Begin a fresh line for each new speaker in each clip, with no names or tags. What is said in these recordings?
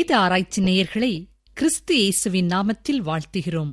வேத ஆராய்ச்சி நேயர்களை கிறிஸ்து இயேசுவின் நாமத்தில் வாழ்த்துகிறோம்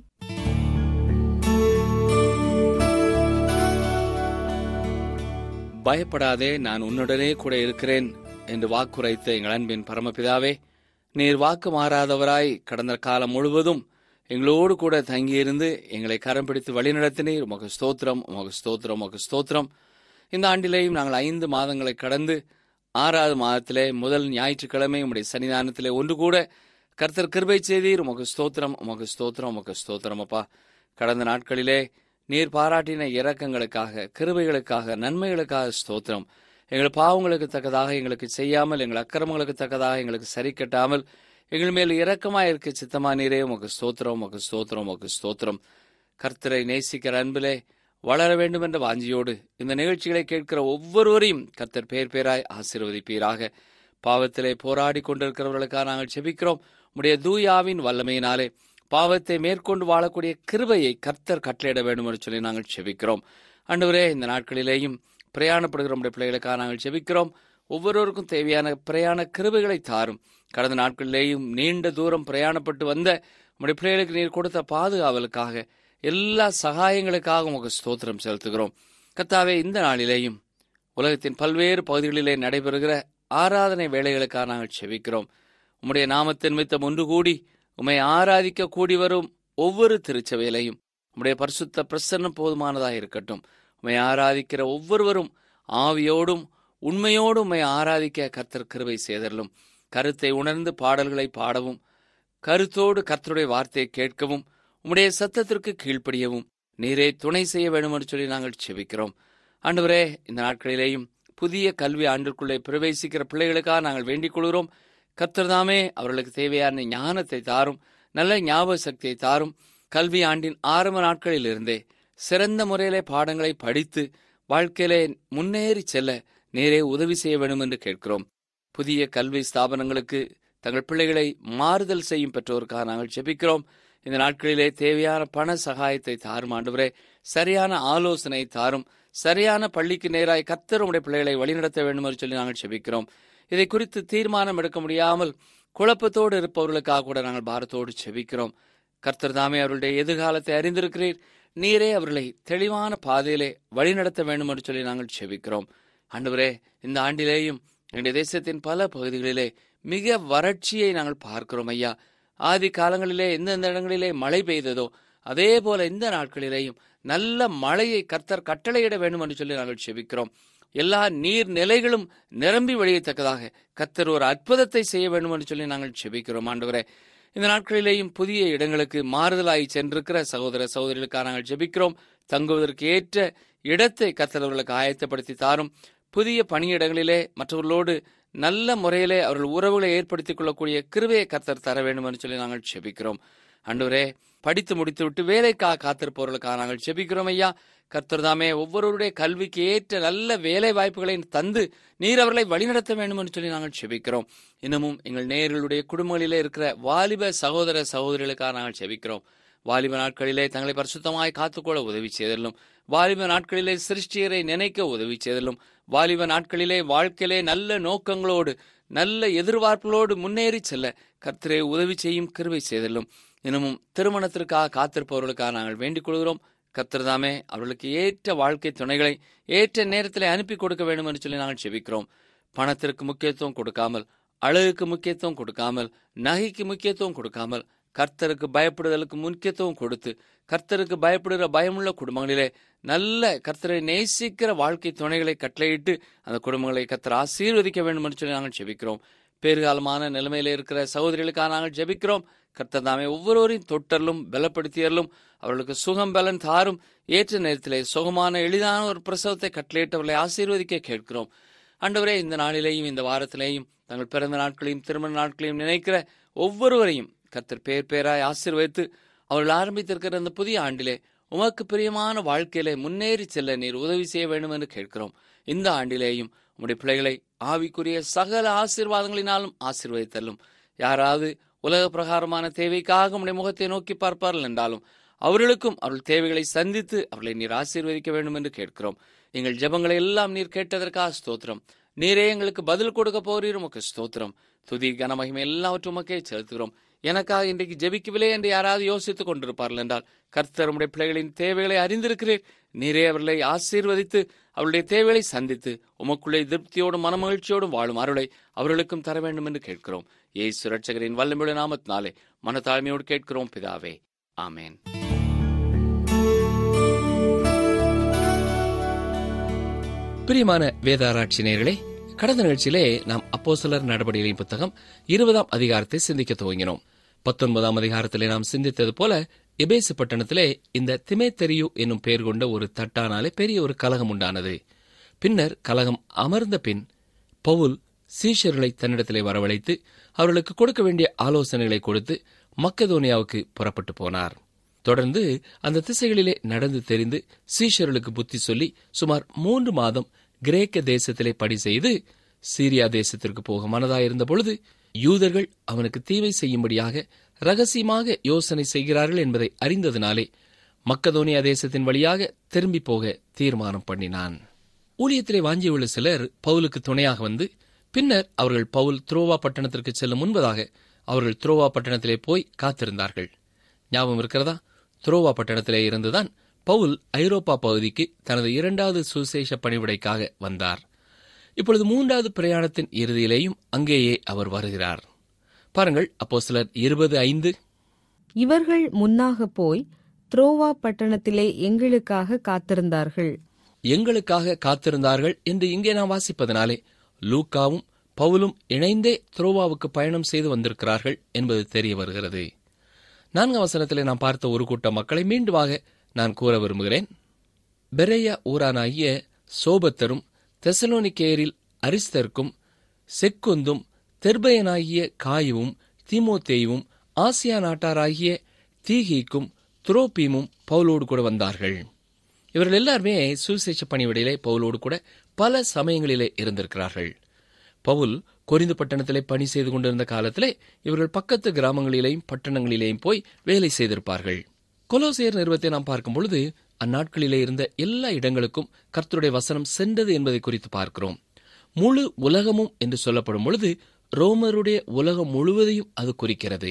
பயப்படாதே நான் உன்னுடனே கூட இருக்கிறேன் என்று வாக்குரைத்த எங்கள் அன்பின் பரமபிதாவே நீர் வாக்கு மாறாதவராய் கடந்த காலம் முழுவதும் எங்களோடு கூட தங்கியிருந்து எங்களை கரம் பிடித்து வழிநடத்தினீர் உமக்கு ஸ்தோத்திரம் உமக்கு ஸ்தோத்திரம் உமக்கு ஸ்தோத்திரம் இந்த ஆண்டிலேயும் நாங்கள் ஐந்து மாதங்களை கடந்து ஆறாவது மாதத்திலே முதல் ஞாயிற்றுக்கிழமை உம்முடைய சன்னிதானத்திலே ஒன்று கூட கர்த்தர் கிருபை செய்தீர் உமக்கு ஸ்தோத்திரம் உமக்கு ஸ்தோத்திரம் உமக்கு ஸ்தோத்திரம் அப்பா கடந்த நாட்களிலே நீர் பாராட்டின இரக்கங்களுக்காக கிருபைகளுக்காக நன்மைகளுக்காக ஸ்தோத்திரம் எங்கள் பாவங்களுக்கு தக்கதாக எங்களுக்கு செய்யாமல் எங்கள் அக்கிரமங்களுக்கு தக்கதாக எங்களுக்கு சரி கட்டாமல் எங்கள் மேல் இரக்கமாக இருக்க சித்தமா நீரே உமக்கு ஸ்தோத்திரம் உமக்கு ஸ்தோத்திரம் உமக்கு ஸ்தோத்திரம் கர்த்தரை நேசிக்கிற அன்பிலே வளர வேண்டும் என்ற வாஞ்சியோடு இந்த நிகழ்ச்சிகளை கேட்கிற ஒவ்வொருவரையும் கர்த்தர் பேர் பேராய் ஆசீர்வதிப்பீராக பாவத்திலே போராடி கொண்டிருக்கிறவர்களுக்காக நாங்கள் செபிக்கிறோம் உடைய தூயாவின் வல்லமையினாலே பாவத்தை மேற்கொண்டு வாழக்கூடிய கிருபையை கர்த்தர் கட்டளையிட வேண்டும் என்று சொல்லி நாங்கள் செபிக்கிறோம் அன்றுவரே இந்த நாட்களிலேயும் பிரயாணப்படுகிற நம்முடைய பிள்ளைகளுக்காக நாங்கள் செபிக்கிறோம் ஒவ்வொருவருக்கும் தேவையான பிரயாண கிருபைகளை தாரும் கடந்த நாட்களிலேயும் நீண்ட தூரம் பிரயாணப்பட்டு வந்த நம்முடைய பிள்ளைகளுக்கு நீர் கொடுத்த பாதுகாவலுக்காக எல்லா சகாயங்களுக்காக உமக்கு ஸ்தோத்திரம் செலுத்துகிறோம் கத்தாவே இந்த நாளிலேயும் உலகத்தின் பல்வேறு பகுதிகளிலே நடைபெறுகிற ஆராதனை வேலைகளுக்காக நாங்கள் செபிக்கிறோம் உம்முடைய நாமத்தின் மித்தம் ஒன்று கூடி உம்மை ஆராதிக்க கூடி வரும் ஒவ்வொரு திருச்சபையிலையும் உம்முடைய பரிசுத்த பிரசன்னம் போதுமானதாக இருக்கட்டும் உம்மை ஆராதிக்கிற ஒவ்வொருவரும் ஆவியோடும் உண்மையோடும் உம்மை ஆராதிக்க கர்த்தர் கிருபை செய்தரலும் கருத்தை உணர்ந்து பாடல்களை பாடவும் கருத்தோடு கர்த்தருடைய வார்த்தையை கேட்கவும் உம்முடைய சத்தத்திற்கு கீழ்ப்படியவும் நீரே துணை செய்ய வேண்டும் என்று சொல்லி நாங்கள் செபிக்கிறோம் ஆண்டவரே இந்த நாட்களிலேயும் புதிய கல்வி ஆண்டிற்குள்ளே பிரவேசிக்கிற பிள்ளைகளுக்காக நாங்கள் வேண்டிக் கொள்கிறோம் கர்த்தர்தாமே அவர்களுக்கு தேவையான ஞானத்தை தாரும் நல்ல ஞாபக சக்தியை தாரும் கல்வி ஆண்டின் ஆரம்ப நாட்களிலிருந்தே சிறந்த முறையிலே பாடங்களை படித்து வாழ்க்கையிலே முன்னேறி செல்ல நேரே உதவி செய்ய வேண்டும் என்று கேட்கிறோம் புதிய கல்வி ஸ்தாபனங்களுக்கு தங்கள் பிள்ளைகளை மாறுதல் செய்யும் பெற்றோருக்காக நாங்கள் ஜெபிக்கிறோம் இந்த நாட்களிலே தேவையான பண சகாயத்தை தாரும் ஆண்டவரே சரியான ஆலோசனை தாரும் சரியான பள்ளிக்கு நேராய் கர்த்தர் உடைய பிள்ளைகளை வழிநடத்த வேண்டும் என்று சொல்லி நாங்கள் செபிக்கிறோம் இதை குறித்து தீர்மானம் எடுக்க முடியாமல் குழப்பத்தோடு இருப்பவர்களுக்காக கூட நாங்கள் பாரத்தோடு செபிக்கிறோம் கர்த்தர் தாமே அவருடைய எதிர்காலத்தை அறிந்திருக்கிறீர் நீரே அவர்களை தெளிவான பாதையிலே வழிநடத்த வேண்டும் என்று சொல்லி நாங்கள் செபிக்கிறோம் ஆண்டவரே இந்த ஆண்டிலேயும் எங்களுடைய தேசத்தின் பல பகுதிகளிலே மிக வறட்சியை நாங்கள் பார்க்கிறோம் ஐயா ஆதி காலங்களிலே எந்தெந்த இடங்களிலே மழை பெய்ததோ அதே போல இந்த நாட்களிலேயும் நல்ல மழையை கர்த்தர் கட்டளையிட வேண்டும் என்று சொல்லி நாங்கள் செபிக்கிறோம் எல்லா நீர் நிலைகளும் நிரம்பி வழியத்தக்கதாக கர்த்தர் ஒரு அற்புதத்தை செய்ய வேண்டும் என்று சொல்லி நாங்கள் செபிக்கிறோம் ஆண்டவரே இந்த நாட்களிலேயும் புதிய இடங்களுக்கு மாறுதலாய் சென்றிருக்கிற சகோதர சகோதரிகளுக்காக நாங்கள் ஜெபிக்கிறோம் தங்குவதற்கு ஏற்ற இடத்தை கர்த்தரவர்களுக்கு ஆயத்தப்படுத்தி தாரும் புதிய பணியிடங்களிலே மற்றவர்களோடு நல்ல முறையிலே அவர்கள் உறவுகளை ஏற்படுத்திக் கொள்ளக்கூடிய கிருவையை கர்த்தர் தர வேண்டும் என்று சொல்லி நாங்கள் செபிக்கிறோம் அன்றுவரே படித்து முடித்துவிட்டு வேலைக்காக காத்திருப்பவர்களுக்காக நாங்கள் செபிக்கிறோம் ஐயா கர்த்தர் தாமே ஒவ்வொருவருடைய கல்விக்கு ஏற்ற நல்ல வேலை வாய்ப்புகளை தந்து நீர் அவர்களை வழிநடத்த வேண்டும் என்று சொல்லி நாங்கள் செபிக்கிறோம் இன்னமும் எங்கள் நேயர்களுடைய குடும்பங்களிலே இருக்கிற வாலிப சகோதர சகோதரிகளுக்காக நாங்கள் செபிக்கிறோம் வாலிப நாட்களிலே தங்களை பரிசுத்தமாய் காத்துக்கொள்ள உதவி செய்தலும் வாலிப நாட்களிலே சிருஷ்டியரை நினைக்க உதவி செய்தலும் வாலிப நாட்களிலே வாழ்க்கையிலே நல்ல நோக்கங்களோடு நல்ல எதிர்பார்ப்புகளோடு முன்னேறி செல்ல கர்த்தரை உதவி செய்யும் கிருவை செய்தலும் இன்னமும் திருமணத்திற்காக காத்திருப்பவர்களுக்காக நாங்கள் வேண்டிக் கொள்கிறோம் கர்த்தர்தாமே அவர்களுக்கு ஏற்ற வாழ்க்கை துணைகளை ஏற்ற நேரத்தில் அனுப்பி கொடுக்க வேண்டும் என்று சொல்லி நாங்கள் செபிக்கிறோம் பணத்திற்கு முக்கியத்துவம் கொடுக்காமல் அழகுக்கு முக்கியத்துவம் கொடுக்காமல் நகைக்கு முக்கியத்துவம் கொடுக்காமல் கர்த்தருக்கு பயப்படுதலுக்கு முக்கியத்துவம் கொடுத்து கர்த்தருக்கு பயப்படுகிற பயமுள்ள குடும்பங்களிலே நல்ல கர்த்தரை நேசிக்கிற வாழ்க்கை துணைகளை கட்டளையிட்டு அந்த குடும்பங்களை கர்த்தர் ஆசீர்வதிக்க வேண்டும் என்று சொல்லி நாங்கள் ஜெபிக்கிறோம் பேறுகாலமான நிலைமையில இருக்கிற சகோதரிகளுக்காக நாங்கள் ஜெபிக்கிறோம் கர்த்தர் தாமே ஒவ்வொருவரையும் தொட்டலும் பலப்படுத்தியலும் அவர்களுக்கு சுகம் பலன் தாரும் ஏற்ற நேரத்திலே சுகமான எளிதான ஒரு பிரசவத்தை கட்டளையிட்டு அவர்களை ஆசீர்வதிக்க கேட்கிறோம் ஆண்டவரே இந்த நாளிலேயும் இந்த வாரத்திலேயும் தங்கள் பிறந்த நாட்களையும் திருமண நாட்களையும் நினைக்கிற ஒவ்வொருவரையும் கர்த்தர் பேர் பேராய் ஆசீர்வதித்து அவர்கள் ஆரம்பித்திருக்கிற அந்த புதிய ஆண்டிலே உமக்கு பிரியமான வாழ்க்கையிலே முன்னேறி செல்ல நீர் உதவி செய்ய வேண்டும் என்று கேட்கிறோம் இந்த ஆண்டிலேயும் உம்முடைய பிள்ளைகளை ஆவிக்குரிய சகல ஆசீர்வாதங்களினாலும் ஆசீர்வதித்தல்லும் யாராவது உலக பிரகாரமான தேவைக்காக உம்முடைய முகத்தை நோக்கி பார்ப்பார்கள் என்றாலும் அவர்களுக்கும் அவர்கள் தேவைகளை சந்தித்து அவர்களை நீர் ஆசீர்வதிக்க வேண்டும் என்று கேட்கிறோம் எங்கள் ஜெபங்களை எல்லாம் நீர் கேட்டதற்காக ஸ்தோத்திரம் நீரே எங்களுக்கு பதில் கொடுக்க போறீர் உமக்கு ஸ்தோத்திரம் துதி கனமகிமை எல்லாவற்றும் உமக்கே செலுத்துகிறோம் எனக்காக இன்றைக்கு ஜெபிக்கவில்லை என்று யாராவது யோசித்துக் கொண்டிருப்பார்கள் என்றால் கர்த்தர் உம்முடைய பிள்ளைகளின் தேவைகளை அறிந்திருக்கிறீர் நீரே அவர்களை ஆசீர்வதித்து அவருடைய தேவைகளை சந்தித்து உமக்குள்ளே திருப்தியோடும் மனமகிழ்ச்சியோடும் வாழும் அருளை அவர்களுக்கும் தர வேண்டும் என்று கேட்கிறோம் ஏய் சுரட்சகரின் வல்லமுள்ள நாமத்தினாலே மனத்தாழ்மையோடு கேட்கிறோம் பிதாவே ஆமேன் பிரியமான வேதாராய்ச்சி நேயர்களே கடந்த நிகழ்ச்சியிலே நாம் அப்போஸ்தலர் நடவடிக்கைகளின் புத்தகம் இருபதாம் அதிகாரத்தை சிந்திக்க துவங்கினோம் பத்தொன்பதாம் அதிகாரத்திலே நாம் சிந்தித்தது போல எபேசு பட்டணத்திலே இந்த திமேத்தெரியு என்னும் பெயர் கொண்ட ஒரு தட்டானாலே பெரிய ஒரு கலகம் உண்டானது பின்னர் கலகம் அமர்ந்த பின் பவுல் சீஷர்களை தன்னிடத்திலே வரவழைத்து அவர்களுக்கு கொடுக்க வேண்டிய ஆலோசனைகளை கொடுத்து மக்கதோனியாவுக்கு புறப்பட்டு போனார் தொடர்ந்து அந்த திசைகளிலே நடந்து தெரிந்து சீஷர்களுக்கு புத்தி சொல்லி சுமார் மூன்று மாதம் கிரேக்க தேசத்திலே படி செய்து சீரியா தேசத்திற்கு போக மனதாயிருந்த பொழுது யூதர்கள் அவனுக்கு தீமை செய்யும்படியாக ரகசியமாக யோசனை செய்கிறார்கள் என்பதை அறிந்ததினாலே மக்கதோனியா தேசத்தின் வழியாக திரும்பி போக தீர்மானம் பண்ணினான் ஊழியத்திலே வாஞ்சியுள்ள சிலர் பவுலுக்கு துணையாக வந்து பின்னர் அவர்கள் பவுல் துரோவா பட்டணத்திற்கு செல்லும் முன்பதாக அவர்கள் துரோவா பட்டணத்திலே போய் காத்திருந்தார்கள் ஞாபகம் இருக்கிறதா துரோவா பட்டணத்திலே இருந்துதான் பவுல் ஐரோப்பா பகுதிக்கு தனது இரண்டாவது சுசேஷ பணிவிடைக்காக வந்தார் இப்பொழுது மூன்றாவது பிரயாணத்தின் இறுதியிலேயும் அங்கேயே அவர் வருகிறார் பாருங்கள் அப்போ சிலர் இருபது ஐந்து
இவர்கள் முன்னாக போய் த்ரோவா பட்டணத்திலே எங்களுக்காக காத்திருந்தார்கள்
எங்களுக்காக காத்திருந்தார்கள் என்று இங்கே நாம் வாசிப்பதனாலே லூக்காவும் பவுலும் இணைந்தே துரோவாவுக்கு பயணம் செய்து வந்திருக்கிறார்கள் என்பது தெரிய வருகிறது நான்காம் வசனத்திலே நாம் பார்த்த ஒரு கூட்ட மக்களை மீண்டுமாக நான் கூற விரும்புகிறேன் பெரேயா ஊரானாகிய சோபத்தரும் தெசலோனிக்கேரில் அரிஸ்தர்க்கும் செக்குந்தும் தெர்பயனாகிய காயுவும் தீமோத்தேயும் ஆசியா நாட்டாராகிய தீகிக்கும் துரோபீமும் பவுலோடு கூட வந்தார்கள் இவர்கள் எல்லாருமே சுவிசேஷ பணிவிடையிலே பவுலோடு கூட பல சமயங்களிலே இருந்திருக்கிறார்கள் பவுல் கொரிந்து பட்டணத்திலே பணி செய்து கொண்டிருந்த காலத்திலே இவர்கள் பக்கத்து கிராமங்களிலேயும் பட்டணங்களிலேயும் போய் வேலை செய்திருப்பார்கள் கொலோசியர் நிறுவத்தை நாம் பார்க்கும் பொழுது அந்நாட்களிலே இருந்த எல்லா இடங்களுக்கும் கர்த்தருடைய வசனம் சென்றது என்பதை குறித்து பார்க்கிறோம் முழு உலகமும் என்று சொல்லப்படும் பொழுது ரோமருடைய உலகம் முழுவதையும் அது குறிக்கிறது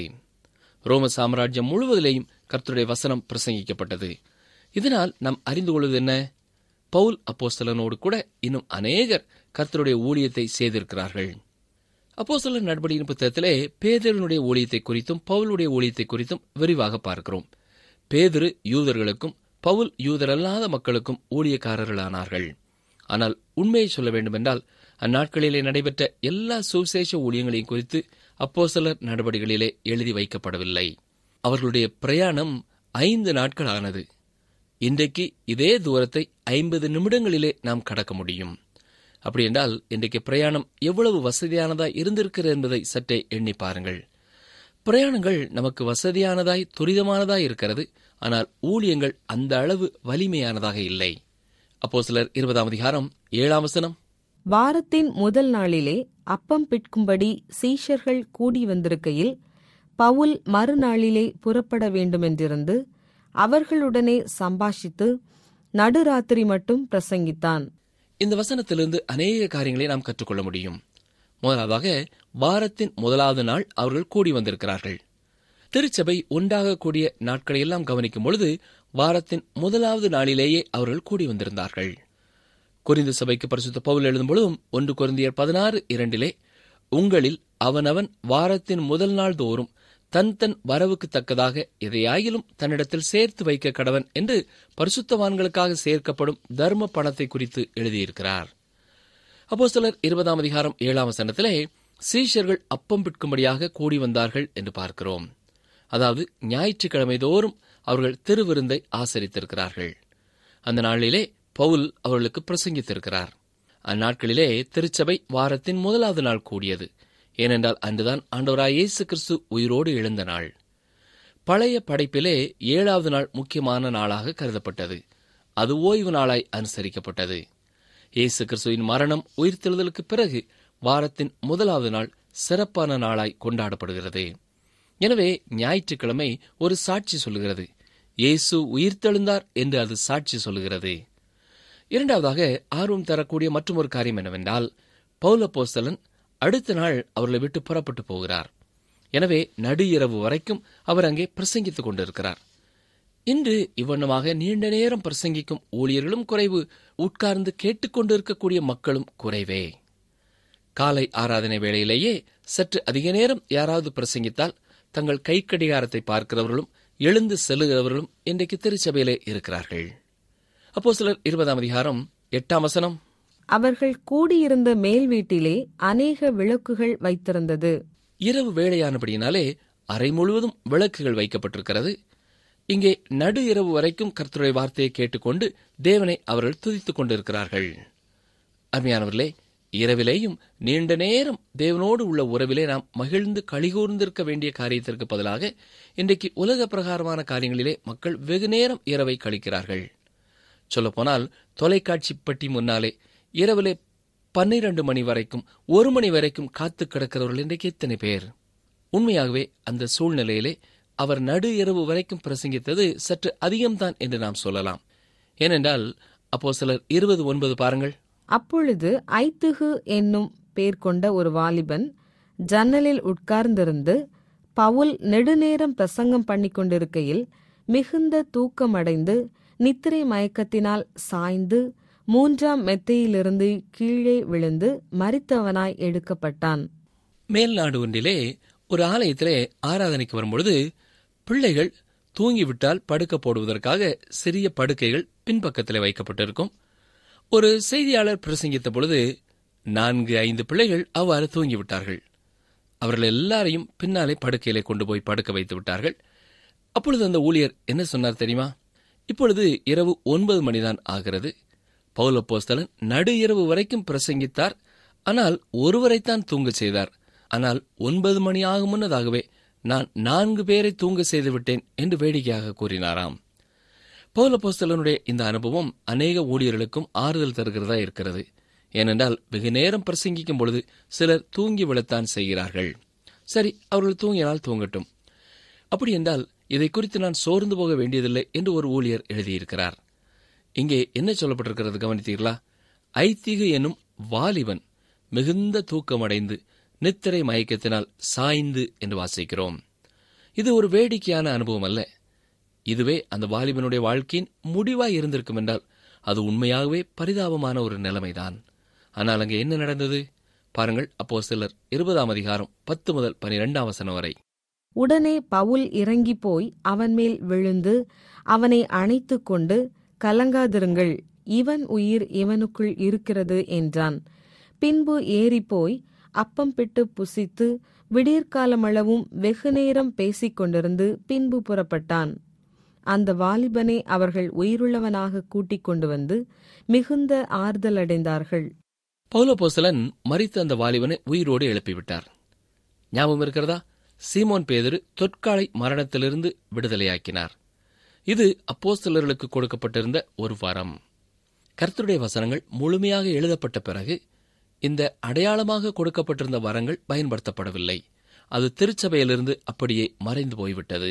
ரோம சாம்ராஜ்யம் முழுவதிலேயும் கர்த்தருடைய வசனம் பிரசங்கிக்கப்பட்டது இதனால் நாம் அறிந்து கொள்வது என்ன பவுல் அப்போஸ்தலனோடு கூட இன்னும் அநேகர் கர்த்தருடைய ஊழியத்தை செய்திருக்கிறார்கள் அப்போஸ்தலர் நடவடிக்கையின் புத்தகத்திலே பேதருனுடைய ஊழியத்தை குறித்தும் பவுலுடைய ஊழியத்தை குறித்தும் விரிவாக பார்க்கிறோம் பேதுரு யூதர்களுக்கும் பவுல் யூதரல்லாத மக்களுக்கும் ஊழியக்காரர்களானார்கள் ஆனால் உண்மையை சொல்ல வேண்டுமென்றால் அந்நாட்களிலே நடைபெற்ற எல்லா சுவிசேஷ ஊழியங்களையும் குறித்து அப்போஸ்தலர் நடவடிக்கைகளிலே எழுதி வைக்கப்படவில்லை அவர்களுடைய பிரயாணம் ஐந்து நாட்கள் ஆனது இன்றைக்கு இதே தூரத்தை ஐம்பது நிமிடங்களிலே நாம் கடக்க முடியும் அப்படி என்றால் இன்றைக்கு பிரயாணம் எவ்வளவு வசதியானதாய் இருந்திருக்கிறது என்பதை சற்றே எண்ணி பாருங்கள் பிரயாணங்கள் நமக்கு வசதியானதாய் துரிதமானதாய் இருக்கிறது ஆனால் ஊழியங்கள் அந்த அளவு வலிமையானதாக இல்லை அப்போ சிலர் இருபதாம் அதிகாரம் ஏழாம் வசனம்
வாரத்தின் முதல் நாளிலே அப்பம் பிட்கும்படி சீஷர்கள் கூடி வந்திருக்கையில் பவுல் மறுநாளிலே புறப்பட வேண்டுமென்றிருந்து அவர்களுடனே சம்பாஷித்து நடுராத்திரி மட்டும் பிரசங்கித்தான்
இந்த வசனத்திலிருந்து அநேக காரியங்களை நாம் கற்றுக்கொள்ள முடியும் முதலாவதாக வாரத்தின் முதலாவது நாள் அவர்கள் கூடி வந்திருக்கிறார்கள் திருச்சபை ஒன்றாக கூடிய நாட்களை எல்லாம் கவனிக்கும் பொழுது வாரத்தின் முதலாவது நாளிலேயே அவர்கள் கூடி வந்திருந்தார்கள் குறிந்து சபைக்கு பரிசுத்த பவுல் எழுதும் பொழுதும் ஒன்று குருந்தியர் பதினாறு இரண்டிலே உங்களில் அவனவன் வாரத்தின் முதல் நாள் தோறும் தன் தன் வரவுக்கு தக்கதாக எதையாயிலும் தன்னிடத்தில் சேர்த்து வைக்க கடவன் என்று பரிசுத்தவான்களுக்காக சேர்க்கப்படும் தர்ம பணத்தை குறித்து எழுதியிருக்கிறார் அப்போ சிலர் இருபதாம் அதிகாரம் ஏழாம் வசனத்திலே சீஷர்கள் அப்பம் பிற்கும்படியாக கூடி வந்தார்கள் என்று பார்க்கிறோம் அதாவது ஞாயிற்றுக்கிழமை தோறும் அவர்கள் திருவிருந்தை ஆசரித்திருக்கிறார்கள் அந்த நாளிலே பவுல் அவர்களுக்கு பிரசங்கித்திருக்கிறார் அந்நாட்களிலே திருச்சபை வாரத்தின் முதலாவது நாள் கூடியது ஏனென்றால் அன்றுதான் ஆண்டவராய் இயேசு கிறிஸ்து உயிரோடு எழுந்த நாள் பழைய படைப்பிலே ஏழாவது நாள் முக்கியமான நாளாக கருதப்பட்டது அது ஓய்வு நாளாய் அனுசரிக்கப்பட்டது இயேசு கிறிஸ்துவின் மரணம் உயிர்த்தெழுதலுக்கு பிறகு வாரத்தின் முதலாவது நாள் சிறப்பான நாளாய் கொண்டாடப்படுகிறது எனவே ஞாயிற்றுக்கிழமை ஒரு சாட்சி சொல்லுகிறது இயேசு உயிர்த்தெழுந்தார் என்று அது சாட்சி சொல்லுகிறது இரண்டாவதாக ஆர்வம் தரக்கூடிய மற்றும் ஒரு காரியம் என்னவென்றால் பௌலப்போஸ்தலன் அடுத்த நாள் அவர்களை விட்டு புறப்பட்டு போகிறார் எனவே நடு இரவு வரைக்கும் அவர் அங்கே பிரசங்கித்துக் கொண்டிருக்கிறார் இன்று இவ்வண்ணமாக நீண்ட நேரம் பிரசங்கிக்கும் ஊழியர்களும் குறைவு உட்கார்ந்து கேட்டுக்கொண்டிருக்கக்கூடிய மக்களும் குறைவே காலை ஆராதனை வேளையிலேயே சற்று அதிக நேரம் யாராவது பிரசங்கித்தால் தங்கள் கைக்கடிகாரத்தை பார்க்கிறவர்களும் எழுந்து செல்லுகிறவர்களும் இன்றைக்கு திருச்சபையிலே இருக்கிறார்கள் அப்போ சிலர் இருபதாம் அதிகாரம் எட்டாம் வசனம்
அவர்கள் கூடியிருந்த மேல் வீட்டிலே அநேக விளக்குகள் வைத்திருந்தது
இரவு வேளையானபடியினாலே அறை முழுவதும் விளக்குகள் வைக்கப்பட்டிருக்கிறது இங்கே நடு இரவு வரைக்கும் கர்த்தருடைய வார்த்தையை கேட்டுக்கொண்டு தேவனை அவர்கள் துதித்துக் கொண்டிருக்கிறார்கள் அருமையானவர்களே இரவிலேயும் நீண்ட நேரம் தேவனோடு உள்ள உறவிலே நாம் மகிழ்ந்து கழிகூர்ந்திருக்க வேண்டிய காரியத்திற்கு பதிலாக இன்றைக்கு உலக பிரகாரமான காரியங்களிலே மக்கள் வெகு நேரம் இரவை கழிக்கிறார்கள் சொல்லப்போனால் தொலைக்காட்சி பட்டி முன்னாலே இரவிலே பன்னிரண்டு மணி வரைக்கும் ஒரு மணி வரைக்கும் காத்து கிடக்கிறவர்கள் இன்றைக்கு எத்தனை பேர் உண்மையாகவே அந்த சூழ்நிலையிலே அவர் நடு இரவு வரைக்கும் பிரசங்கித்தது சற்று அதிகம்தான் என்று நாம் சொல்லலாம் ஏனென்றால் அப்போ சிலர் இருபது ஒன்பது பாருங்கள்
அப்பொழுது ஐத்துகு என்னும் பேர் கொண்ட ஒரு வாலிபன் ஜன்னலில் உட்கார்ந்திருந்து பவுல் நெடுநேரம் பிரசங்கம் பண்ணிக் கொண்டிருக்கையில் மிகுந்த தூக்கமடைந்து நித்திரை மயக்கத்தினால் சாய்ந்து மூன்றாம் மெத்தையிலிருந்து கீழே விழுந்து மரித்தவனாய் எடுக்கப்பட்டான்
மேல்நாடு ஒன்றிலே ஒரு ஆலயத்திலே ஆராதனைக்கு வரும்பொழுது பிள்ளைகள் தூங்கிவிட்டால் படுக்க போடுவதற்காக சிறிய படுக்கைகள் பின்பக்கத்திலே வைக்கப்பட்டிருக்கும் ஒரு செய்தியாளர் பிரசங்கித்த பொழுது நான்கு ஐந்து பிள்ளைகள் அவ்வாறு தூங்கிவிட்டார்கள் அவர்கள் எல்லாரையும் பின்னாலே படுக்கையிலே கொண்டு போய் படுக்க வைத்து விட்டார்கள் அப்பொழுது அந்த ஊழியர் என்ன சொன்னார் தெரியுமா இப்பொழுது இரவு ஒன்பது மணிதான் ஆகிறது பௌலப்போஸ்தலன் நடு இரவு வரைக்கும் பிரசங்கித்தார் ஆனால் ஒருவரைத்தான் தூங்க செய்தார் ஆனால் ஒன்பது மணி ஆகும் முன்னதாகவே நான் நான்கு பேரை தூங்க செய்து விட்டேன் என்று வேடிக்கையாக கூறினாராம் பௌலப்போஸ்தலனுடைய இந்த அனுபவம் அநேக ஊழியர்களுக்கும் ஆறுதல் தருகிறதா இருக்கிறது ஏனென்றால் வெகு நேரம் பிரசங்கிக்கும் பொழுது சிலர் தூங்கி விழத்தான் செய்கிறார்கள் சரி அவர்கள் தூங்கினால் தூங்கட்டும் அப்படி என்றால் இதை குறித்து நான் சோர்ந்து போக வேண்டியதில்லை என்று ஒரு ஊழியர் எழுதியிருக்கிறார் இங்கே என்ன சொல்லப்பட்டிருக்கிறது கவனித்தீர்களா ஐத்திகு என்னும் வாலிபன் மிகுந்த தூக்கமடைந்து நித்திரை மயக்கத்தினால் சாய்ந்து என்று வாசிக்கிறோம் இது ஒரு வேடிக்கையான அனுபவம் அல்ல இதுவே அந்த வாலிபனுடைய வாழ்க்கையின் முடிவாய் இருந்திருக்கும் என்றால் அது உண்மையாகவே பரிதாபமான ஒரு நிலைமைதான் ஆனால் அங்கே என்ன நடந்தது பாருங்கள் அப்போ சிலர் இருபதாம் அதிகாரம் பத்து முதல் பனிரெண்டாம் வசனம் வரை
உடனே பவுல் இறங்கி போய் அவன் மேல் விழுந்து அவனை அணைத்துக் கொண்டு கலங்காதிருங்கள் இவன் உயிர் இவனுக்குள் இருக்கிறது என்றான் பின்பு ஏறிப்போய் அப்பம் பிட்டு புசித்து விடியற்காலமளவும் வெகுநேரம் பேசிக் கொண்டிருந்து பின்பு புறப்பட்டான் அந்த வாலிபனை அவர்கள் உயிருள்ளவனாக கூட்டிக் கொண்டு வந்து மிகுந்த ஆறுதல் அடைந்தார்கள்
பௌலபோசலன் மறித்த அந்த வாலிபனை உயிரோடு எழுப்பிவிட்டார் ஞாபகம் இருக்கிறதா சீமோன் பேதரு தொற்காலை மரணத்திலிருந்து விடுதலையாக்கினார் இது அப்போஸ்தலர்களுக்கு கொடுக்கப்பட்டிருந்த ஒரு வரம் கர்த்தருடைய வசனங்கள் முழுமையாக எழுதப்பட்ட பிறகு இந்த அடையாளமாக கொடுக்கப்பட்டிருந்த வரங்கள் பயன்படுத்தப்படவில்லை அது திருச்சபையிலிருந்து அப்படியே மறைந்து போய்விட்டது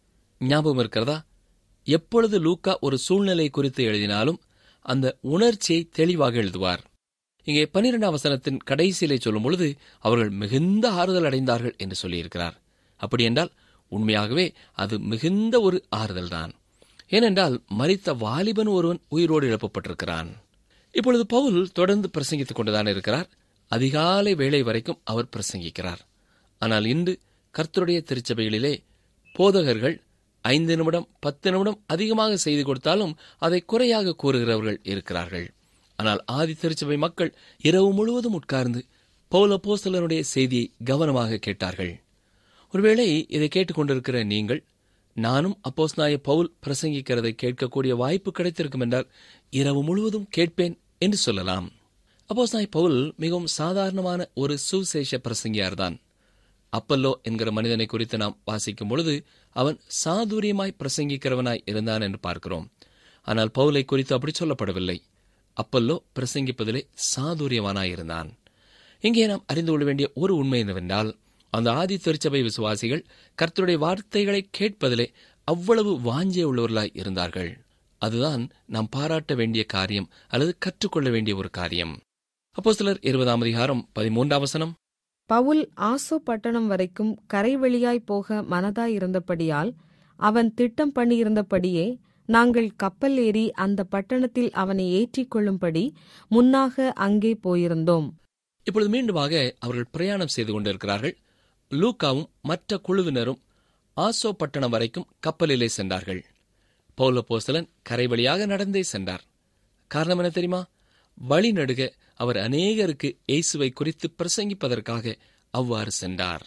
ஞாபகம் இருக்கிறதா எப்பொழுது லூக்கா ஒரு சூழ்நிலை குறித்து எழுதினாலும் அந்த உணர்ச்சியை தெளிவாக எழுதுவார் இங்கே பனிரெண்டாம் வசனத்தின் கடைசியிலே சொல்லும் பொழுது அவர்கள் மிகுந்த ஆறுதல் அடைந்தார்கள் என்று சொல்லியிருக்கிறார் அப்படி என்றால் உண்மையாகவே அது மிகுந்த ஒரு ஆறுதல்தான் ஏனென்றால் மரித்த வாலிபன் ஒருவன் உயிரோடு எழுப்பப்பட்டிருக்கிறான் இப்பொழுது பவுல் தொடர்ந்து பிரசங்கித்துக் கொண்டுதான் இருக்கிறார் அதிகாலை வேளை வரைக்கும் அவர் பிரசங்கிக்கிறார் ஆனால் இன்று கர்த்தருடைய திருச்சபைகளிலே போதகர்கள் ஐந்து நிமிடம் பத்து நிமிடம் அதிகமாக செய்து கொடுத்தாலும் அதை குறையாக கூறுகிறவர்கள் இருக்கிறார்கள் ஆனால் ஆதி திருச்சபை மக்கள் இரவு முழுவதும் உட்கார்ந்து பௌல போஸ்தலனுடைய செய்தியை கவனமாக கேட்டார்கள் ஒருவேளை இதை கேட்டுக்கொண்டிருக்கிற நீங்கள் நானும் அப்போஸ்நாய பவுல் பிரசங்கிக்கிறதை கேட்கக்கூடிய வாய்ப்பு கிடைத்திருக்கும் என்றால் இரவு முழுவதும் கேட்பேன் என்று சொல்லலாம் அப்போஸ்நாய் பவுல் மிகவும் சாதாரணமான ஒரு சுவிசேஷ பிரசங்கியார்தான் அப்பல்லோ என்கிற மனிதனை குறித்து நாம் வாசிக்கும் பொழுது அவன் சாதுரியமாய் பிரசங்கிக்கிறவனாய் இருந்தான் என்று பார்க்கிறோம் ஆனால் பவுலை குறித்து அப்படி சொல்லப்படவில்லை அப்பல்லோ பிரசங்கிப்பதிலே சாதுரியவானாயிருந்தான் இங்கே நாம் அறிந்து கொள்ள வேண்டிய ஒரு உண்மை என்னவென்றால் அந்த ஆதி திருச்சபை விசுவாசிகள் கர்த்தருடைய வார்த்தைகளை கேட்பதிலே அவ்வளவு வாஞ்சை உள்ளவர்களாய் இருந்தார்கள் அதுதான் நாம் பாராட்ட வேண்டிய காரியம் அல்லது கற்றுக்கொள்ள வேண்டிய ஒரு காரியம் அப்போ சிலர் இருபதாம் அதிகாரம் பதிமூன்றாம் வசனம்
பவுல் ஆசோ பட்டணம் வரைக்கும் கரைவழியாய் போக மனதாயிருந்தபடியால் அவன் திட்டம் பண்ணியிருந்தபடியே நாங்கள் கப்பல் ஏறி அந்த பட்டணத்தில் அவனை ஏற்றிக் கொள்ளும்படி முன்னாக அங்கே போயிருந்தோம்
இப்பொழுது மீண்டுமாக அவர்கள் பிரயாணம் செய்து கொண்டிருக்கிறார்கள் லூக்காவும் மற்ற குழுவினரும் ஆசோ பட்டணம் வரைக்கும் கப்பலிலே சென்றார்கள் பௌல போஸ்தலன் கரை வழியாக நடந்தே சென்றார் காரணம் என்ன தெரியுமா வழி நடுக அவர் அநேகருக்கு இயேசுவை குறித்து பிரசங்கிப்பதற்காக அவ்வாறு சென்றார்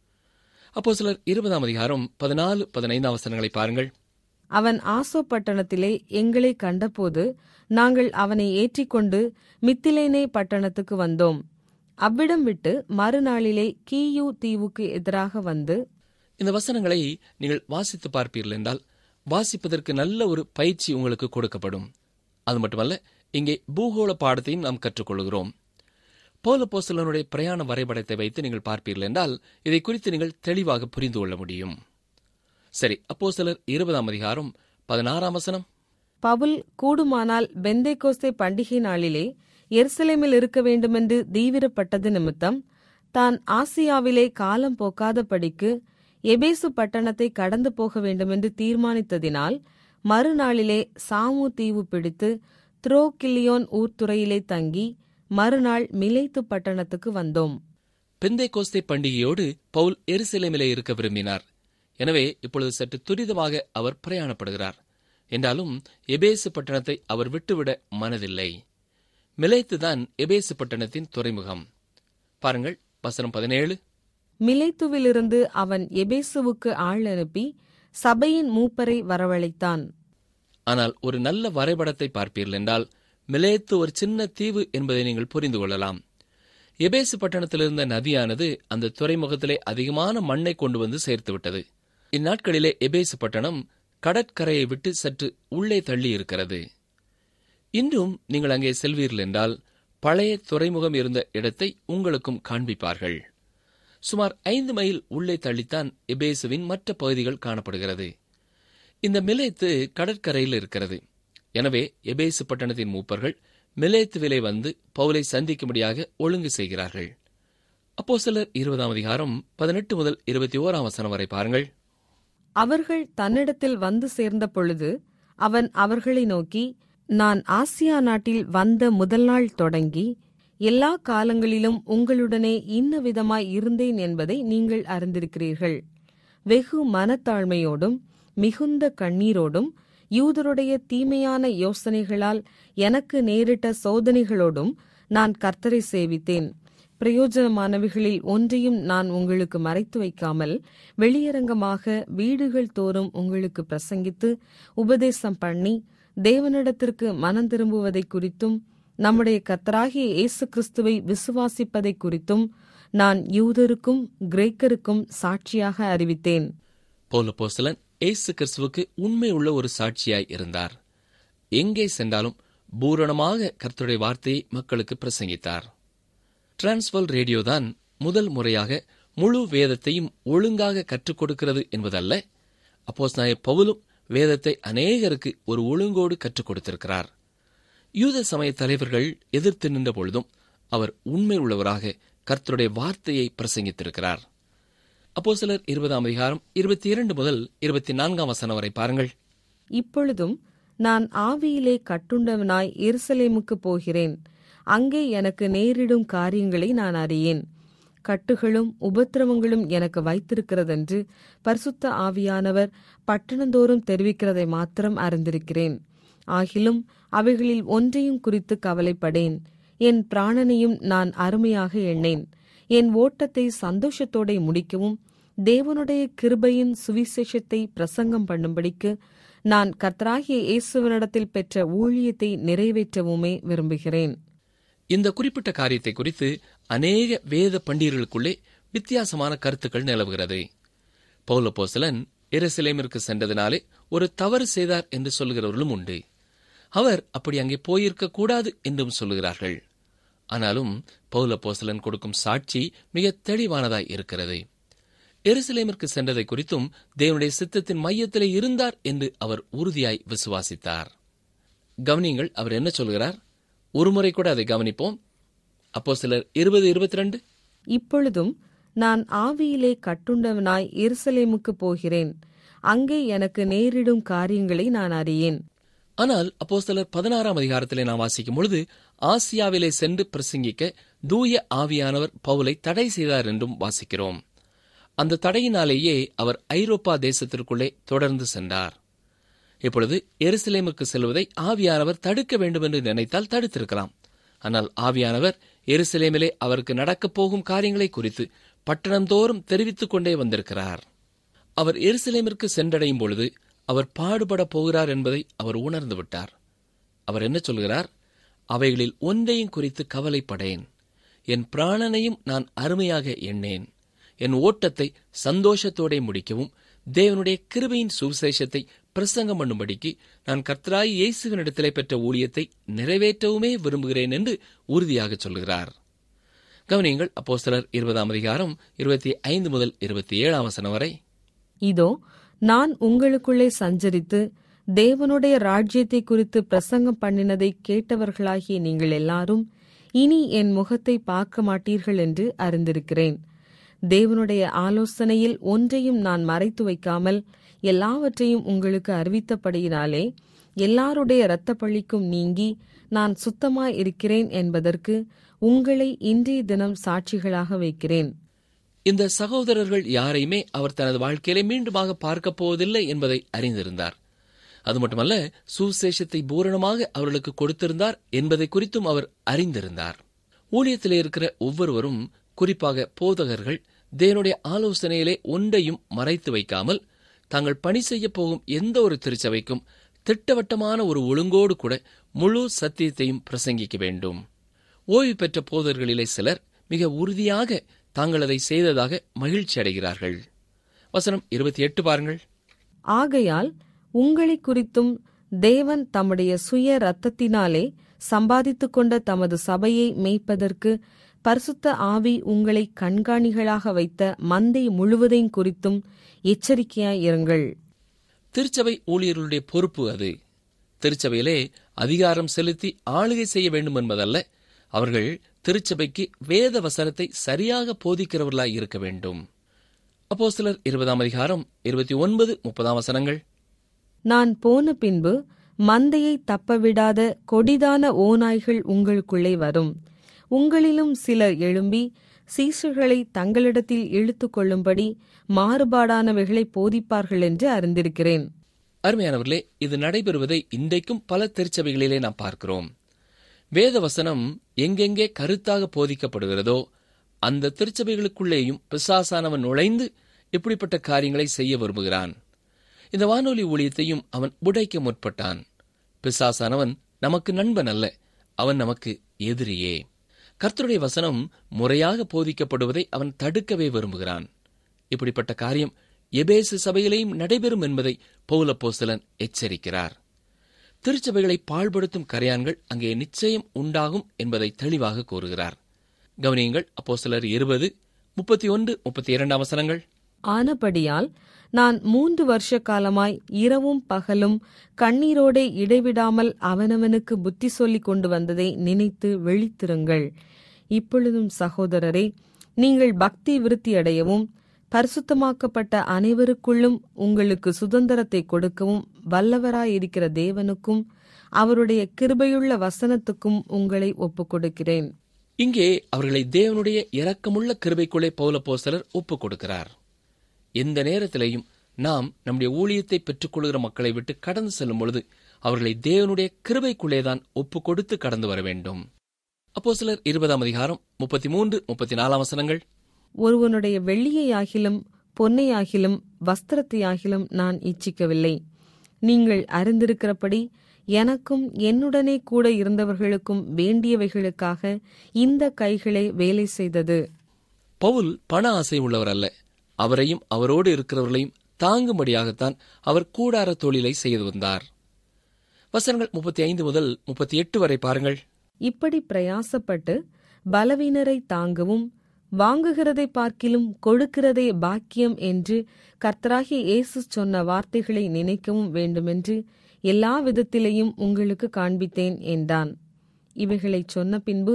அப்போ சிலர் இருபதாம் அதிகாரம் பதினாலு பதினைந்தாம் வசனங்களை பாருங்கள்
அவன் ஆசோ பட்டணத்திலே எங்களை கண்டபோது நாங்கள் அவனை ஏற்றிக்கொண்டு மித்திலேனே பட்டணத்துக்கு வந்தோம் அவ்விடம் விட்டு மறுநாளிலே கீயு தீவுக்கு எதிராக வந்து
இந்த வசனங்களை நீங்கள் வாசித்து பார்ப்பீர்கள் என்றால் வாசிப்பதற்கு நல்ல ஒரு பயிற்சி உங்களுக்கு கொடுக்கப்படும் அது மட்டுமல்ல இங்கே பூகோள பாடத்தையும் நாம் கற்றுக்கொள்கிறோம் பௌல போஸ்தலனுடைய பிரயாண வரைபடத்தை வைத்து நீங்கள் பார்ப்பீர்கள் என்றால் இதை குறித்து நீங்கள் தெளிவாக புரிந்து கொள்ள முடியும் சரி அப்போ சிலர் இருபதாம் அதிகாரம் பதினாறாம் வசனம்
பவுல் கூடுமானால் பெந்தேகோஸ்தே பண்டிகை நாளிலே எருசலேமில் இருக்க வேண்டுமென்று தீவிரப்பட்டது நிமித்தம் தான் ஆசியாவிலே காலம் போக்காதபடிக்கு எபேசு பட்டணத்தை கடந்து போக வேண்டுமென்று தீர்மானித்ததினால் மறுநாளிலே சாமு தீவு பிடித்து த்ரோகில்லியோன் ஊர்த்துறையிலே தங்கி மறுநாள் மிலைத்து பட்டணத்துக்கு வந்தோம்
பெந்தை கோஸ்தே பண்டிகையோடு பவுல் எருசலேமிலே இருக்க விரும்பினார் எனவே இப்பொழுது சற்று துரிதமாக அவர் பிரயாணப்படுகிறார் என்றாலும் எபேசு பட்டணத்தை அவர் விட்டுவிட மனதில்லை மிலைத்துதான் எபேசு பட்டணத்தின் துறைமுகம் பாருங்கள் வசனம் பதினேழு
மிலைத்துவிலிருந்து அவன் எபேசுவுக்கு ஆள் அனுப்பி சபையின் மூப்பரை வரவழைத்தான்
ஆனால் ஒரு நல்ல வரைபடத்தை பார்ப்பீர்கள் என்றால் மிலேத்து ஒரு சின்ன தீவு என்பதை நீங்கள் புரிந்து கொள்ளலாம் எபேசு பட்டணத்தில் இருந்த நதியானது அந்த துறைமுகத்திலே அதிகமான மண்ணை கொண்டு வந்து சேர்த்து விட்டது இந்நாட்களிலே எபேசு பட்டணம் கடற்கரையை விட்டு சற்று உள்ளே தள்ளி இருக்கிறது இன்றும் நீங்கள் அங்கே செல்வீர்கள் என்றால் பழைய துறைமுகம் இருந்த இடத்தை உங்களுக்கும் காண்பிப்பார்கள் சுமார் ஐந்து மைல் உள்ளே தள்ளித்தான் எபேசுவின் மற்ற பகுதிகள் காணப்படுகிறது இந்த மிலேத்து கடற்கரையில் இருக்கிறது எனவே எபேசு பட்டணத்தின் மூப்பர்கள் மிலேத்துவிலே வந்து பவுலை சந்திக்கும்படியாக ஒழுங்கு செய்கிறார்கள் அப்போ சிலர் இருபதாம் அதிகாரம் பதினெட்டு முதல் இருபத்தி ஓராம் வசனம் வரை பாருங்கள்
அவர்கள் தன்னிடத்தில் வந்து சேர்ந்த பொழுது அவன் அவர்களை நோக்கி நான் ஆசியா நாட்டில் வந்த முதல் நாள் தொடங்கி எல்லா காலங்களிலும் உங்களுடனே இன்ன விதமாய் இருந்தேன் என்பதை நீங்கள் அறிந்திருக்கிறீர்கள் வெகு மனத்தாழ்மையோடும் மிகுந்த கண்ணீரோடும் யூதருடைய தீமையான யோசனைகளால் எனக்கு நேரிட்ட சோதனைகளோடும் நான் கர்த்தரை சேவித்தேன் பிரயோஜனமானவைகளில் ஒன்றையும் நான் உங்களுக்கு மறைத்து வைக்காமல் வெளியரங்கமாக வீடுகள் தோறும் உங்களுக்கு பிரசங்கித்து உபதேசம் பண்ணி தேவனிடத்திற்கு மனம் திரும்புவதை குறித்தும் நம்முடைய கர்த்தராகிய இயேசு கிறிஸ்துவை விசுவாசிப்பதை குறித்தும் நான் யூதருக்கும் கிரேக்கருக்கும் சாட்சியாக அறிவித்தேன்
பௌலப்போஸ்தலன் இயேசு கிறிஸ்துவுக்கு உண்மை உள்ள ஒரு சாட்சியாய் இருந்தார் எங்கே சென்றாலும் பூரணமாக கர்த்தருடைய வார்த்தையை மக்களுக்கு பிரசங்கித்தார் டிரான்ஸ்வல் ரேடியோ தான் முதல் முறையாக முழு வேதத்தையும் ஒழுங்காக கற்றுக் கொடுக்கிறது என்பதல்ல அப்போஸ் நாய பவுலும் வேதத்தை அநேகருக்கு ஒரு ஒழுங்கோடு கற்றுக் கொடுத்திருக்கிறார் யூத சமய தலைவர்கள் எதிர்த்து நின்ற பொழுதும் அவர் உண்மை உள்ளவராக கர்த்தருடைய வார்த்தையை பிரசங்கித்திருக்கிறார் அப்போ சிலர் இருபதாம் அதிகாரம் இருபத்தி இரண்டு முதல் இருபத்தி நான்காம் வசனம் வரை பாருங்கள்
இப்பொழுதும் நான் ஆவியிலே கட்டுண்டவனாய் எருசலேமுக்கு போகிறேன் அங்கே எனக்கு நேரிடும் காரியங்களை நான் அறியேன் கட்டுகளும் உபத்திரவங்களும் எனக்கு வைத்திருக்கிறதென்று பரிசுத்த ஆவியானவர் பட்டணந்தோறும் தெரிவிக்கிறதை மாத்திரம் அறிந்திருக்கிறேன் ஆகிலும் அவைகளில் ஒன்றையும் குறித்து கவலைப்படேன் என் பிராணனையும் நான் அருமையாக எண்ணேன் என் ஓட்டத்தை சந்தோஷத்தோടെ முடிக்கவும் தேவனுடைய கிருபையின் சுவிசேஷத்தை பிரசங்கம் பண்ணும்படிக்கு நான் கர்த்தராகிய இயேசுவனிடத்தில் பெற்ற ஊழியத்தை நிறைவேற்றவுமே விரும்புகிறேன்
இந்த குறிப்பிட்ட காரியத்தை குறித்து அநேக வேத பண்டிதர்களுக்குள்ளே வித்தியாசமான கருத்துக்கள் நிலவுகிறது பௌலப்போசலன் எருசலேமிற்கு சென்றதினாலே ஒரு தவறு செய்தார் என்று சொல்கிறவர்களும் உண்டு அவர் அப்படி அங்கே போயிருக்க கூடாது என்றும் சொல்லுகிறார்கள் ஆனாலும் பௌலப்போசலன் கொடுக்கும் சாட்சி மிக தெளிவானதாய் இருக்கிறது எருசலேமிற்கு சென்றதை குறித்தும் தேவனுடைய சித்தத்தின் மையத்திலே இருந்தார் என்று அவர் உறுதியாய் விசுவாசித்தார் கவனியங்கள் அவர் என்ன சொல்கிறார் ஒருமுறை கூட அதை கவனிப்போம் அப்போ சிலர் இருபது இருபத்தி ரெண்டு
இப்பொழுதும் நான் ஆவியிலே கட்டுண்டவனாய் எருசலேமுக்கு போகிறேன் அங்கே எனக்கு நேரிடும் காரியங்களை நான் அறியேன்
ஆனால் அப்போ சிலர் பதினாறாம் அதிகாரத்திலே நாம் வாசிக்கும் பொழுது ஆசியாவிலே சென்று பிரசங்கிக்க தூய ஆவியானவர் பவுலை தடை செய்தார் என்றும் வாசிக்கிறோம் அந்த தடையினாலேயே அவர் ஐரோப்பா தேசத்திற்குள்ளே தொடர்ந்து சென்றார் இப்பொழுது எருசலேமுக்கு செல்வதை ஆவியானவர் தடுக்க வேண்டும் என்று நினைத்தால் தடுத்திருக்கலாம் ஆனால் ஆவியானவர் எருசலேமிலே அவருக்கு நடக்கப் போகும் காரியங்களை குறித்து பட்டணந்தோறும் தெரிவித்துக் கொண்டே வந்திருக்கிறார் அவர் எருசலேமிற்கு சென்றடையும் பொழுது அவர் பாடுபட போகிறார் என்பதை அவர் உணர்ந்து விட்டார் அவர் என்ன சொல்கிறார் அவைகளில் ஒன்றையும் குறித்து கவலைப்படேன் என் பிராணனையும் நான் அருமையாக எண்ணேன் என் ஓட்டத்தை சந்தோஷத்தோടെ முடிக்கவும் தேவனுடைய கிருபையின் சுவிசேஷத்தை பிரசங்கம் பண்ணும்படிக்கு நான் கர்த்தராய் இயேசுவினிடத்திலே பெற்ற ஊழியத்தை நிறைவேற்றவுமே விரும்புகிறேன் என்று உறுதியாக சொல்கிறார் கவனியங்கள் அப்போ சிலர் இருபதாம் அதிகாரம் இருபத்தி ஐந்து முதல் இருபத்தி ஏழாம் வசனம் வரை
இதோ நான் உங்களுக்குள்ளே சஞ்சரித்து தேவனுடைய ராஜ்யத்தை குறித்து பிரசங்கம் பண்ணினதை கேட்டவர்களாகிய நீங்கள் எல்லாரும் இனி என் முகத்தை பார்க்க மாட்டீர்கள் என்று அறிந்திருக்கிறேன் தேவனுடைய ஆலோசனையில் ஒன்றையும் நான் மறைத்து வைக்காமல் எல்லாவற்றையும் உங்களுக்கு அறிவித்தபடியினாலே எல்லாருடைய இரத்த பழிக்கும் நீங்கி நான் சுத்தமாய் இருக்கிறேன் என்பதற்கு உங்களை இன்றைய தினம் சாட்சிகளாக வைக்கிறேன்
இந்த சகோதரர்கள் யாரையுமே அவர் தனது வாழ்க்கையிலே மீண்டுமாக பார்க்கப் போவதில்லை என்பதை அறிந்திருந்தார் அது மட்டுமல்ல சுசேஷத்தை பூரணமாக அவர்களுக்கு கொடுத்திருந்தார் என்பதை குறித்தும் அவர் அறிந்திருந்தார் ஊழியத்திலே இருக்கிற ஒவ்வொருவரும் குறிப்பாக போதகர்கள் தேவனுடைய ஆலோசனையிலே ஒன்றையும் மறைத்து வைக்காமல் தாங்கள் பணி செய்யப் போகும் எந்த ஒரு திருச்சபைக்கும் திட்டவட்டமான ஒரு ஒழுங்கோடு கூட முழு சத்தியத்தையும் பிரசங்கிக்க வேண்டும் ஓய்வு பெற்ற போதர்களிலே சிலர் மிக உறுதியாக தாங்கள் அதை செய்ததாக மகிழ்ச்சி அடைகிறார்கள் வசனம் இருபத்தி எட்டு பாருங்கள்
ஆகையால் உங்களை குறித்தும் தேவன் தம்முடைய சுய இரத்தத்தினாலே சம்பாதித்துக் கொண்ட தமது சபையை மேய்ப்பதற்கு பரிசுத்த ஆவி உங்களை கண்காணிகளாக வைத்த மந்தை முழுவதையும் குறித்தும் எச்சரிக்கையாய் இருங்கள்
திருச்சபை ஊழியர்களுடைய பொறுப்பு அது திருச்சபையிலே அதிகாரம் செலுத்தி ஆளுகை செய்ய வேண்டும் என்பதல்ல அவர்கள் திருச்சபைக்கு வேத வசனத்தை சரியாக போதிக்கிறவர்களாய் இருக்க வேண்டும் அப்போ சிலர் இருபதாம் அதிகாரம் இருபத்தி ஒன்பது முப்பதாம் வசனங்கள்
நான் போன பின்பு மந்தையை தப்பவிடாத கொடிதான ஓநாய்கள் உங்களுக்குள்ளே வரும் உங்களிலும் சிலர் எழும்பி சீசர்களை தங்களிடத்தில் இழுத்துக் கொள்ளும்படி மாறுபாடானவைகளை போதிப்பார்கள் என்று அறிந்திருக்கிறேன்
அருமையானவர்களே இது நடைபெறுவதை இன்றைக்கும் பல திருச்சபைகளிலே நாம் பார்க்கிறோம் வேத வசனம் எங்கெங்கே கருத்தாக போதிக்கப்படுகிறதோ அந்த திருச்சபைகளுக்குள்ளேயும் பிசாசானவன் நுழைந்து இப்படிப்பட்ட காரியங்களை செய்ய விரும்புகிறான் இந்த வானொலி ஊழியத்தையும் அவன் உடைக்க முற்பட்டான் பிசாசானவன் நமக்கு நண்பன் அல்ல அவன் நமக்கு எதிரியே கர்த்தருடைய வசனம் முறையாக போதிக்கப்படுவதை அவன் தடுக்கவே விரும்புகிறான் இப்படிப்பட்ட காரியம் எபேசு சபையிலேயும் நடைபெறும் என்பதை பௌலப்போஸ்தலன் எச்சரிக்கிறார் திருச்சபைகளை பாழ்படுத்தும் கரையான்கள் அங்கே நிச்சயம் உண்டாகும் என்பதை தெளிவாக கூறுகிறார் கவனியுங்கள் அப்போ சிலர் இருபது முப்பத்தி ஒன்று முப்பத்தி இரண்டாம் வசனங்கள்
ஆனபடியால் நான் மூன்று வருஷ காலமாய் இரவும் பகலும் கண்ணீரோடே இடைவிடாமல் அவனவனுக்கு புத்தி சொல்லிக் கொண்டு வந்ததை நினைத்து விழித்திருங்கள் இப்பொழுதும் சகோதரரே நீங்கள் பக்தி விருத்தியடையவும் பரிசுத்தமாக்கப்பட்ட அனைவருக்குள்ளும் உங்களுக்கு சுதந்திரத்தை கொடுக்கவும் வல்லவராயிருக்கிற தேவனுக்கும் அவருடைய கிருபையுள்ள வசனத்துக்கும் உங்களை ஒப்புக் கொடுக்கிறேன்
இங்கே அவர்களை தேவனுடைய இரக்கமுள்ள கிருபைக்குள்ளே பௌலப்போஸ்தலர் ஒப்புக் கொடுக்கிறார் எந்த நேரத்திலேயும் நாம் நம்முடைய ஊழியத்தை பெற்றுக்கொள்கிற மக்களை விட்டு கடந்து செல்லும் பொழுது அவர்களை தேவனுடைய கிருபைக்குள்ளேதான் ஒப்புக் கொடுத்து கடந்து வர வேண்டும் அப்போ சிலர் இருபதாம் அதிகாரம் முப்பத்தி மூன்று முப்பத்தி நாலாம் வசனங்கள்
ஒருவனுடைய வெள்ளியையாகிலும் பொன்னையாகிலும் வஸ்திரத்தையாகிலும் நான் இச்சிக்கவில்லை நீங்கள் அறிந்திருக்கிறபடி எனக்கும் என்னுடனே கூட இருந்தவர்களுக்கும் வேண்டியவைகளுக்காக இந்த கைகளே வேலை செய்தது
பவுல் பண ஆசை உள்ளவர் அல்ல அவரையும் அவரோடு இருக்கிறவர்களையும் தாங்கும்படியாகத்தான் அவர் கூடார தொழிலை செய்து வந்தார் வசனங்கள் முப்பத்தி ஐந்து முதல் முப்பத்தி எட்டு வரை பாருங்கள்
இப்படி பிரயாசப்பட்டு பலவீனரை தாங்கவும் வாங்குகிறதை பார்க்கிலும் கொடுக்கிறதே பாக்கியம் என்று கர்த்தராகிய இயேசு சொன்ன வார்த்தைகளை நினைக்கவும் வேண்டுமென்று எல்லா விதத்திலேயும் உங்களுக்கு காண்பித்தேன் என்றான் இவைகளைச் சொன்ன பின்பு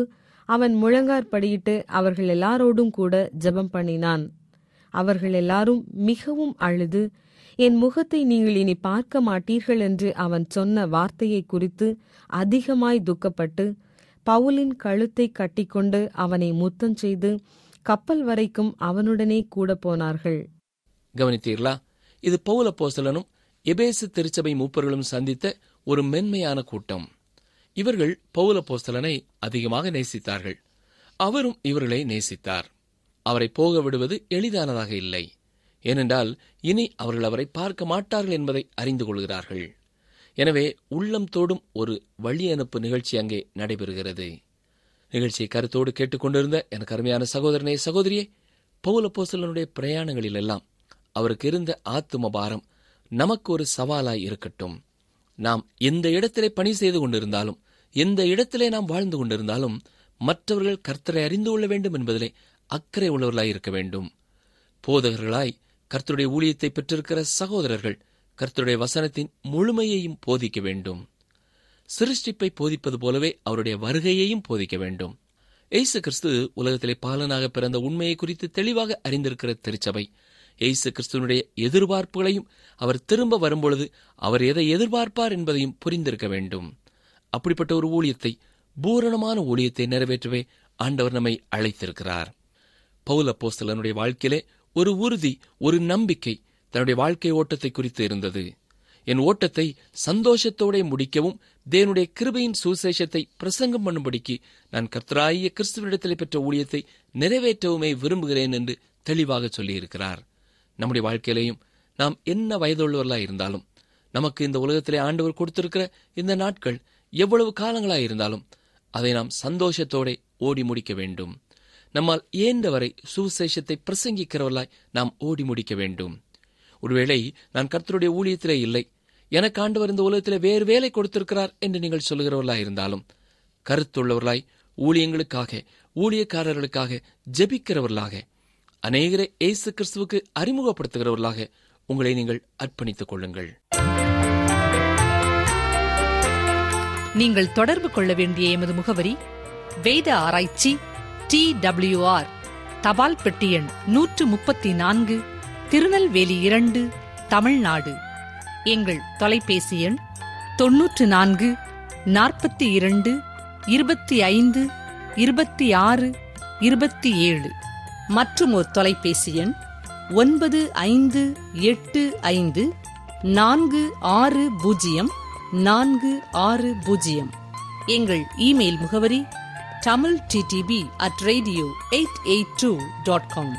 அவன் முழங்காற்படியிட்டு அவர்கள் எல்லாரோடும் கூட ஜெபம் பண்ணினான் அவர்கள் எல்லாரும் மிகவும் அழுது என் முகத்தை நீங்கள் இனி பார்க்க மாட்டீர்கள் என்று அவன் சொன்ன வார்த்தையை குறித்து அதிகமாய் துக்கப்பட்டு பவுலின் கழுத்தை கட்டிக்கொண்டு அவனை முத்தம் செய்து கப்பல் வரைக்கும் அவனுடனே கூட போனார்கள்
கவனித்தீர்களா இது பவுல போசலனும் எபேசு திருச்சபை மூப்பர்களும் சந்தித்த ஒரு மென்மையான கூட்டம் இவர்கள் பவுல போஸ்தலனை அதிகமாக நேசித்தார்கள் அவரும் இவர்களை நேசித்தார் அவரை போக விடுவது எளிதானதாக இல்லை ஏனென்றால் இனி அவர்கள் அவரை பார்க்க மாட்டார்கள் என்பதை அறிந்து கொள்கிறார்கள் எனவே உள்ளம் தோடும் ஒரு வழி அனுப்பு நிகழ்ச்சி அங்கே நடைபெறுகிறது நிகழ்ச்சியை கருத்தோடு கேட்டுக்கொண்டிருந்த எனக்கு அருமையான சகோதரனே சகோதரியே பவுல போசலனுடைய பிரயாணங்களில் எல்லாம் அவருக்கு இருந்த ஆத்தும பாரம் நமக்கு ஒரு சவாலாய் இருக்கட்டும் நாம் எந்த இடத்திலே பணி செய்து கொண்டிருந்தாலும் எந்த இடத்திலே நாம் வாழ்ந்து கொண்டிருந்தாலும் மற்றவர்கள் கர்த்தரை அறிந்து கொள்ள வேண்டும் என்பதிலே அக்கறை உள்ளவர்களாய் இருக்க வேண்டும் போதகர்களாய் கர்த்தருடைய ஊழியத்தை பெற்றிருக்கிற சகோதரர்கள் கர்த்தருடைய வசனத்தின் முழுமையையும் போதிக்க வேண்டும் சிருஷ்டிப்பை போதிப்பது போலவே அவருடைய வருகையையும் போதிக்க வேண்டும் எய்சு கிறிஸ்து உலகத்திலே பாலனாக பிறந்த உண்மையை குறித்து தெளிவாக அறிந்திருக்கிற திருச்சபை எய்சு கிறிஸ்துவனுடைய எதிர்பார்ப்புகளையும் அவர் திரும்ப வரும்பொழுது அவர் எதை எதிர்பார்ப்பார் என்பதையும் புரிந்திருக்க வேண்டும் அப்படிப்பட்ட ஒரு ஊழியத்தை பூரணமான ஊழியத்தை நிறைவேற்றவே ஆண்டவர் நம்மை அழைத்திருக்கிறார் பவுல போஸ்தலனுடைய வாழ்க்கையிலே ஒரு உறுதி ஒரு நம்பிக்கை தன்னுடைய வாழ்க்கை ஓட்டத்தை குறித்து இருந்தது என் ஓட்டத்தை சந்தோஷத்தோടെ முடிக்கவும் தேவனுடைய கிருபையின் சுசேஷத்தை பிரசங்கம் பண்ணும்படிக்கு நான் கர்த்தராகிய கிறிஸ்துவனிடத்திலே பெற்ற ஊழியத்தை நிறைவேற்றவுமே விரும்புகிறேன் என்று தெளிவாக சொல்லியிருக்கிறார் நம்முடைய வாழ்க்கையிலேயும் நாம் என்ன வயதுள்ளவர்களாய் இருந்தாலும் நமக்கு இந்த உலகத்திலே ஆண்டவர் கொடுத்திருக்கிற இந்த நாட்கள் எவ்வளவு காலங்களாய் இருந்தாலும் அதை நாம் சந்தோஷத்தோടെ ஓடி முடிக்க வேண்டும் நம்மால் இயன்றவரை சுவிசேஷத்தை பிரசங்கிக்கிறவர்களாய் நாம் ஓடி முடிக்க வேண்டும் ஒருவேளை நான் கர்த்தருடைய ஊழியத்திலே இல்லை எனக்கு ஆண்டவர் இந்த உலகத்திலே வேறு வேலை கொடுத்திருக்கிறார் என்று நீங்கள் சொல்லுகிறவர்களாய் இருந்தாலும் கருத்துள்ளவர்களாய் ஊழியங்களுக்காக ஊழியக்காரர்களுக்காக ஜெபிக்கிறவர்களாக அநேகரை இயேசு கிறிஸ்துவுக்கு அறிமுகப்படுத்துகிறவர்களாக உங்களை நீங்கள் அர்ப்பணித்துக் கொள்ளுங்கள்
நீங்கள் தொடர்பு கொள்ள வேண்டிய எமது முகவரி வேத ஆராய்ச்சி டி டபிள்யூஆர் தபால் பெட்டி எண் நூற்று முப்பத்தி நான்கு திருநெல்வேலி இரண்டு தமிழ்நாடு எங்கள் தொலைபேசி எண் தொன்னூற்று நான்கு நாற்பத்தி இரண்டு இருபத்தி ஐந்து இருபத்தி ஆறு இருபத்தி ஏழு மற்றும் ஒரு தொலைபேசி எண் ஒன்பது ஐந்து எட்டு ஐந்து நான்கு ஆறு பூஜ்ஜியம் நான்கு ஆறு பூஜ்ஜியம் எங்கள் இமெயில் முகவரி Tamil DTP at radio eight eight two dot com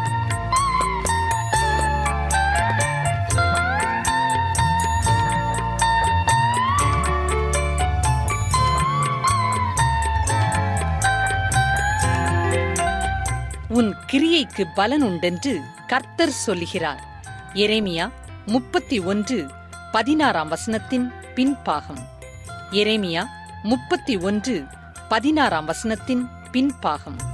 உன் கிரியைக்கு பலன் உண்டென்று கர்த்தர் சொல்லுகிறார் எரேமியா முப்பத்தி ஒன்று பதினாறாம் வசனத்தின் பின்பாகம் எரேமியா முப்பத்தி ஒன்று பதினாறாம் வசனத்தின் பின்பாகம்